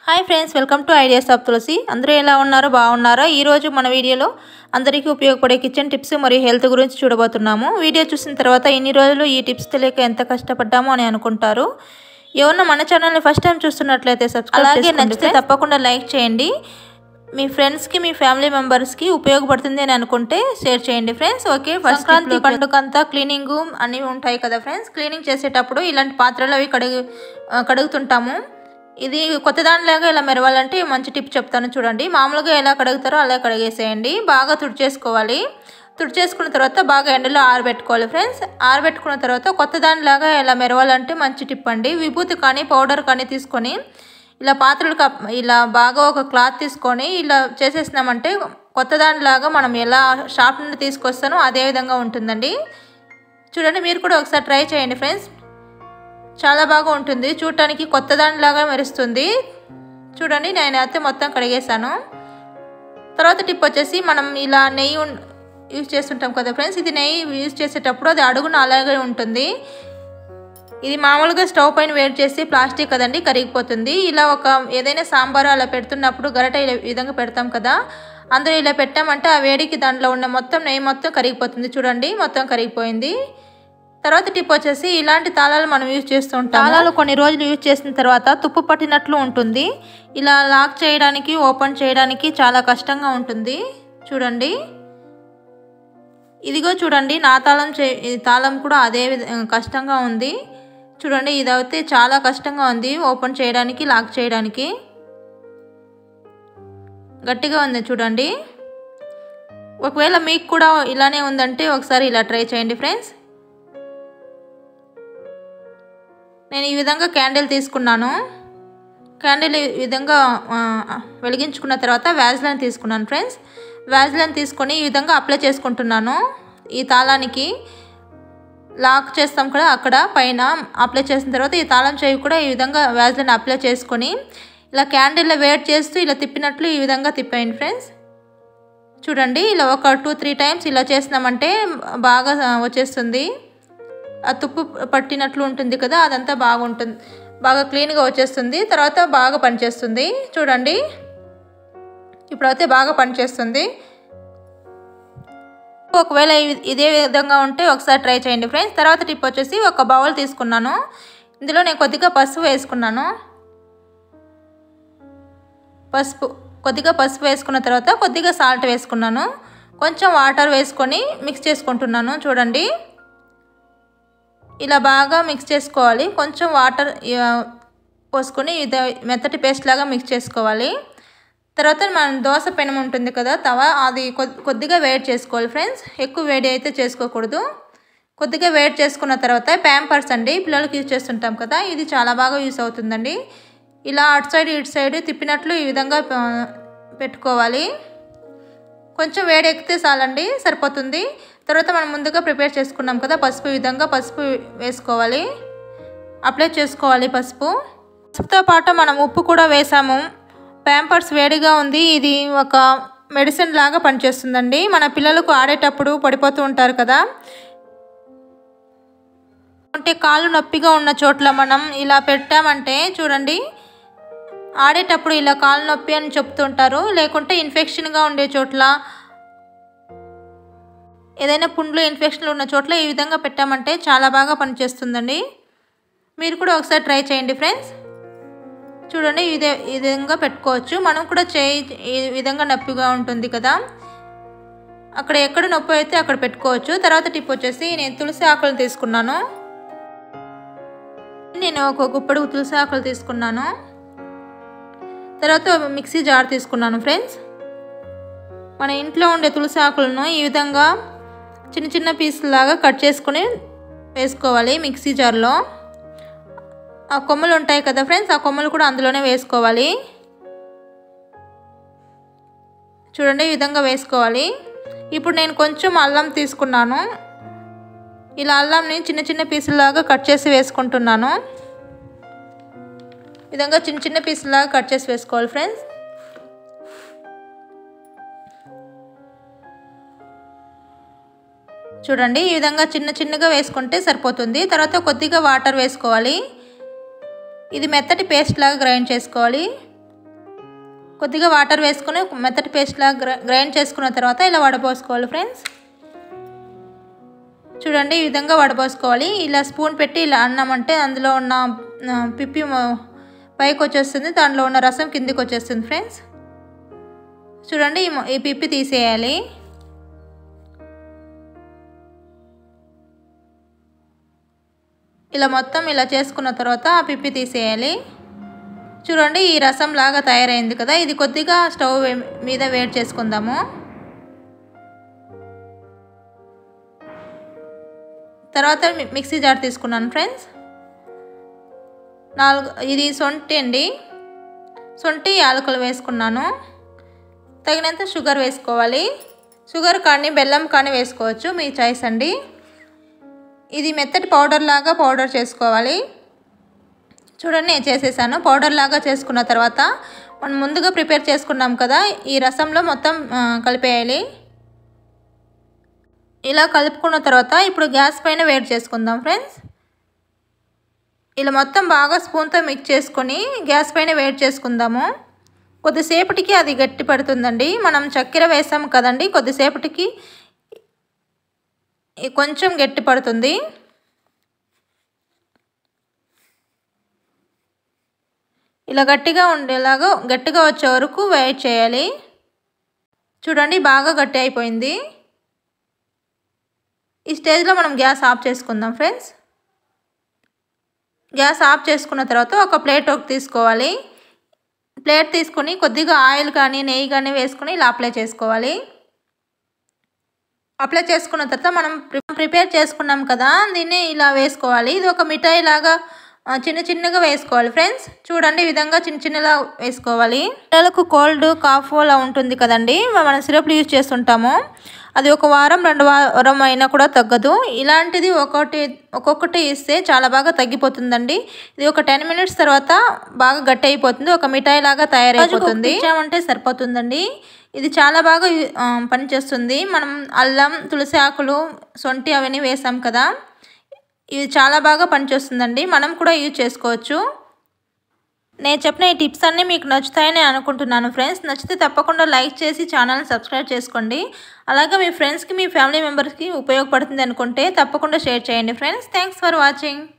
hi friends welcome to ideas of Tulasi అందరూ ఎలా ఉన్నారో బాగున్నారో ఈరోజు మన వీడియోలో అందరికీ ఉపయోగపడే కిచెన్ టిప్స్ మరియు హెల్త్ గురించి చూడబోతున్నాము వీడియో చూసిన తర్వాత ఇన్ని రోజులు ఈ టిప్స్ తెలియక ఎంత కష్టపడ్డామో అని అనుకుంటారు ఎవరన్నా మన ఛానల్ని ఫస్ట్ టైం చూస్తున్నట్లయితే సబ్స్క్రైబ్ అలాగే నచ్చితే తప్పకుండా లైక్ చేయండి మీ ఫ్రెండ్స్కి మీ ఫ్యామిలీ మెంబర్స్కి ఉపయోగపడుతుంది అని అనుకుంటే షేర్ చేయండి ఫ్రెండ్స్ ఓకే ఫస్ట్ సంక్రాంతి పండుగ అంతా క్లీనింగ్ అన్నీ ఉంటాయి కదా ఫ్రెండ్స్ క్లీనింగ్ చేసేటప్పుడు ఇలాంటి పాత్రలు అవి కడుగు ఆ, కడుగుతుంటాము ఇది కొత్త దానిలాగా ఇలా మెరవాలంటే మంచి టిప్ చెప్తాను చూడండి మామూలుగా ఎలా కడుగుతారో అలా కడిగేసేయండి బాగా తుడిచేసుకోవాలి తుడిచేసుకున్న తర్వాత బాగా ఎండలో ఆరబెట్టుకోవాలి ఫ్రెండ్స్ ఆరబెట్టుకున్న తర్వాత కొత్త దానిలాగా ఇలా మెరవాలంటే మంచి టిప్ అండి విభూతి కానీ పౌడర్ కానీ తీసుకొని ఇలా పాత్రలు కప్ ఇలా బాగా ఒక క్లాత్ తీసుకొని ఇలా చేసేసినామంటే కొత్త దానిలాగా మనం ఎలా షాప్ నుండి తీసుకొస్తానో అదే విధంగా ఉంటుందండి చూడండి మీరు కూడా ఒకసారి ట్రై చేయండి ఫ్రెండ్స్ చాలా బాగా ఉంటుంది చూడటానికి కొత్త దానిలాగా మెరుస్తుంది చూడండి నేను అయితే మొత్తం కడిగేశాను తర్వాత టిప్ వచ్చేసి మనం ఇలా నెయ్యి ఉన్- యూజ్ చేస్తుంటాం కదా ఫ్రెండ్స్ ఇది నెయ్యి యూజ్ చేసేటప్పుడు అది అడుగున అలాగే ఉంటుంది ఇది మామూలుగా స్టవ్ పైన వేడి చేసి ప్లాస్టిక్ కదండి కరిగిపోతుంది ఇలా ఒక ఏదైనా సాంబారు అలా పెడుతున్నప్పుడు గరట ఇలా ఈ విధంగా పెడతాం కదా అందులో ఇలా పెట్టామంటే ఆ వేడికి దాంట్లో ఉన్న మొత్తం నెయ్యి మొత్తం కరిగిపోతుంది చూడండి మొత్తం కరిగిపోయింది తర్వాత టిప్ వచ్చేసి ఇలాంటి తాళాలు మనం యూజ్ చేస్తూ ఉంటాం తాళాలు కొన్ని రోజులు యూజ్ చేసిన తర్వాత తుప్పు పట్టినట్లు ఉంటుంది ఇలా లాక్ చేయడానికి ఓపెన్ చేయడానికి చాలా కష్టంగా ఉంటుంది చూడండి ఇదిగో చూడండి నా తాళం చే ఈ తాళం కూడా అదే విధ- కష్టంగా ఉంది చూడండి ఇది అయితే చాలా కష్టంగా ఉంది ఓపెన్ చేయడానికి లాక్ చేయడానికి గట్టిగా ఉంది చూడండి ఒకవేళ మీకు కూడా ఇలానే ఉందంటే ఒకసారి ఇలా ట్రై చేయండి ఫ్రెండ్స్ నేను ఈ విధంగా క్యాండిల్ తీసుకున్నాను క్యాండిల్ ఈ విధంగా ఆ, వెలిగించుకున్న తర్వాత వ్యాజ్లైన్ తీసుకున్నాను ఫ్రెండ్స్ వ్యాజ్లైన్ తీసుకొని ఈ విధంగా అప్లై చేసుకుంటున్నాను ఈ తాళానికి లాక్ చేస్తాం కదా అక్కడ పైన అప్లై చేసిన తర్వాత ఈ తాళం చేయి కూడా ఈ విధంగా వ్యాజ్లైన్ అప్లై చేసుకొని ఇలా క్యాండిల్లో వేట్ చేస్తూ ఇలా తిప్పినట్లు ఈ విధంగా తిప్పేయండి ఫ్రెండ్స్ చూడండి ఇలా ఒక టూ త్రీ టైమ్స్ ఇలా చేసినామంటే బాగా వచ్చేస్తుంది ఆ తుప్పు పట్టినట్లు ఉంటుంది కదా అదంతా బాగుంటుంది బాగా క్లీన్గా వచ్చేస్తుంది తర్వాత బాగా పనిచేస్తుంది చూడండి ఇప్పుడైతే బాగా పనిచేస్తుంది ఒకవేళ ఇ- ఇదే విధంగా ఉంటే ఒకసారి ట్రై చేయండి ఫ్రెండ్స్ తర్వాత టిప్ వచ్చేసి ఒక బౌల్ తీసుకున్నాను ఇందులో నేను కొద్దిగా పసుపు వేసుకున్నాను పసుపు కొద్దిగా పసుపు వేసుకున్న తర్వాత కొద్దిగా సాల్ట్ వేసుకున్నాను కొంచెం వాటర్ వేసుకొని మిక్స్ చేసుకుంటున్నాను చూడండి ఇలా బాగా మిక్స్ చేసుకోవాలి కొంచెం వాటర్ ఆ, పోసుకొని ఇది మెత్తటి పేస్ట్ లాగా మిక్స్ చేసుకోవాలి తర్వాత మన దోశ పెనం ఉంటుంది కదా తవ అది కొద్- కొద్దిగా వేడి చేసుకోవాలి ఫ్రెండ్స్ ఎక్కువ వేడి అయితే చేసుకోకూడదు కొద్దిగా వేడి చేసుకున్న తర్వాత ప్యాంపర్స్ అండి పిల్లలకి యూజ్ చేస్తుంటాం కదా ఇది చాలా బాగా యూస్ అవుతుందండి ఇలా అటు సైడ్ ఇటు సైడ్ తిప్పినట్లు ఈ విధంగా ఆ, పెట్టుకోవాలి కొంచెం వేడి ఎక్కితే చాలండి సరిపోతుంది తర్వాత మనం ముందుగా ప్రిపేర్ చేసుకున్నాం కదా పసుపు ఈ విధంగా పసుపు వేసుకోవాలి అప్లై చేసుకోవాలి పసుపు పసుపుతో పాటు మనం ఉప్పు కూడా వేసాము ప్యాంపర్స్ వేడిగా ఉంది ఇది ఒక మెడిసిన్ లాగా పనిచేస్తుందండి మన పిల్లలకు ఆడేటప్పుడు పడిపోతూ ఉంటారు కదా అంటే కాళ్ళు నొప్పిగా ఉన్న చోట్ల మనం ఇలా పెట్టామంటే చూడండి ఆడేటప్పుడు ఇలా కాళ్ళు నొప్పి అని చెప్తుంటారు లేకుంటే ఇన్ఫెక్షన్గా ఉండే చోట్ల ఏదైనా పుండ్లు ఇన్ఫెక్షన్లు ఉన్న చోట్ల ఈ విధంగా పెట్టామంటే చాలా బాగా పనిచేస్తుందండి మీరు కూడా ఒకసారి ట్రై చేయండి ఫ్రెండ్స్ చూడండి ఇదే ఈ విధంగా పెట్టుకోవచ్చు మనం కూడా చేయి ఈ విధంగా నొప్పిగా ఉంటుంది కదా అక్కడ ఎక్కడ నొప్పి అయితే అక్కడ పెట్టుకోవచ్చు తర్వాత టిప్ వచ్చేసి నేను తులసి ఆకులు తీసుకున్నాను నేను ఒక గుప్పడు తులసి ఆకులు తీసుకున్నాను తర్వాత మిక్సీ జార్ తీసుకున్నాను ఫ్రెండ్స్ మన ఇంట్లో ఉండే తులసి ఆకులను ఈ విధంగా చిన్న చిన్న పీసులాగా కట్ చేసుకొని వేసుకోవాలి మిక్సీ జార్లో ఆ కొమ్మలు ఉంటాయి కదా ఫ్రెండ్స్ ఆ కొమ్మలు కూడా అందులోనే వేసుకోవాలి చూడండి ఈ విధంగా వేసుకోవాలి ఇప్పుడు నేను కొంచెం అల్లం తీసుకున్నాను ఇలా అల్లంని చిన్న చిన్న పీసులాగా కట్ చేసి వేసుకుంటున్నాను ఈ విధంగా చిన్న చిన్న పీసులాగా కట్ చేసి వేసుకోవాలి ఫ్రెండ్స్ చూడండి ఈ విధంగా చిన్న చిన్నగా వేసుకుంటే సరిపోతుంది తర్వాత కొద్దిగా వాటర్ వేసుకోవాలి ఇది మెత్తటి పేస్ట్ లాగా గ్రైండ్ చేసుకోవాలి కొద్దిగా వాటర్ వేసుకొని మెత్తటి పేస్ట్లా గ్రైండ్ చేసుకున్న తర్వాత ఇలా వడపోసుకోవాలి ఫ్రెండ్స్ చూడండి ఈ విధంగా వడపోసుకోవాలి ఇలా స్పూన్ పెట్టి ఇలా అన్నామంటే అందులో ఉన్న పిప్పి పైకి వచ్చేస్తుంది దాంట్లో ఉన్న రసం కిందికి వచ్చేస్తుంది ఫ్రెండ్స్ చూడండి ఈ పిప్పి తీసేయాలి ఇలా మొత్తం ఇలా చేసుకున్న తర్వాత ఆ పిప్పి తీసేయాలి చూడండి ఈ రసం లాగా తయారైంది కదా ఇది కొద్దిగా స్టవ్ మీద వేడి చేసుకుందాము తర్వాత మిక్సీ జార్ తీసుకున్నాను ఫ్రెండ్స్ నాలుగు ఇది సొంటి అండి సొంటి యాలకులు వేసుకున్నాను తగినంత షుగర్ వేసుకోవాలి షుగర్ కానీ బెల్లం కానీ వేసుకోవచ్చు మీ చాయిస్ అండి ఇది మెత్తటి పౌడర్ లాగా పౌడర్ చేసుకోవాలి చూడండి నేను చేసేసాను పౌడర్ లాగా చేసుకున్న తర్వాత మనం ముందుగా ప్రిపేర్ చేసుకున్నాం కదా ఈ రసంలో మొత్తం కలిపేయాలి ఇలా కలుపుకున్న తర్వాత ఇప్పుడు గ్యాస్ పైన వేడి చేసుకుందాం ఫ్రెండ్స్ ఇలా మొత్తం బాగా స్పూన్తో మిక్స్ చేసుకొని గ్యాస్ పైన వేడి చేసుకుందాము కొద్దిసేపటికి అది గట్టి పడుతుందండి మనం చక్కెర వేసాం కదండి కొద్దిసేపటికి కొంచెం గట్టి పడుతుంది ఇలా గట్టిగా ఉండేలాగా గట్టిగా వచ్చే వరకు వెయిట్ చేయాలి చూడండి బాగా గట్టి అయిపోయింది ఈ స్టేజ్లో మనం గ్యాస్ ఆఫ్ చేసుకుందాం ఫ్రెండ్స్ గ్యాస్ ఆఫ్ చేసుకున్న తర్వాత ఒక ప్లేట్ ఒక తీసుకోవాలి ప్లేట్ తీసుకొని కొద్దిగా ఆయిల్ కానీ నెయ్యి కానీ వేసుకొని ఇలా అప్లై చేసుకోవాలి అప్లై చేసుకున్న తర్వాత మనం ప్రిపేర్ చేసుకున్నాం కదా దీన్ని ఇలా వేసుకోవాలి ఇది ఒక మిఠాయి లాగా చిన్న చిన్నగా వేసుకోవాలి ఫ్రెండ్స్ చూడండి ఈ విధంగా చిన్న చిన్నలా వేసుకోవాలి పిల్లలకు కోల్డ్ కాఫ్ అలా ఉంటుంది కదండి మనం సిరప్లు యూజ్ చేస్తుంటాము అది ఒక వారం రెండు వారం అయినా కూడా తగ్గదు ఇలాంటిది ఒకటి ఒక్కొక్కటి ఇస్తే చాలా బాగా తగ్గిపోతుందండి ఇది ఒక టెన్ మినిట్స్ తర్వాత బాగా గట్టి అయిపోతుంది ఒక మిఠాయి లాగా తయారైపోతుంది ఇచ్చామంటే సరిపోతుందండి ఇది చాలా బాగా పనిచేస్తుంది మనం అల్లం తులసి ఆకులు సొంటి అవన్నీ వేసాం కదా ఇది చాలా బాగా పనిచేస్తుందండి మనం కూడా యూజ్ చేసుకోవచ్చు నేను చెప్పిన ఈ టిప్స్ అన్నీ మీకు నచ్చుతాయని అనుకుంటున్నాను ఫ్రెండ్స్ నచ్చితే తప్పకుండా లైక్ చేసి ఛానల్ని సబ్స్క్రైబ్ చేసుకోండి అలాగే మీ ఫ్రెండ్స్కి మీ ఫ్యామిలీ మెంబర్స్కి ఉపయోగపడుతుంది అనుకుంటే తప్పకుండా షేర్ చేయండి ఫ్రెండ్స్ థ్యాంక్స్ ఫర్ వాచింగ్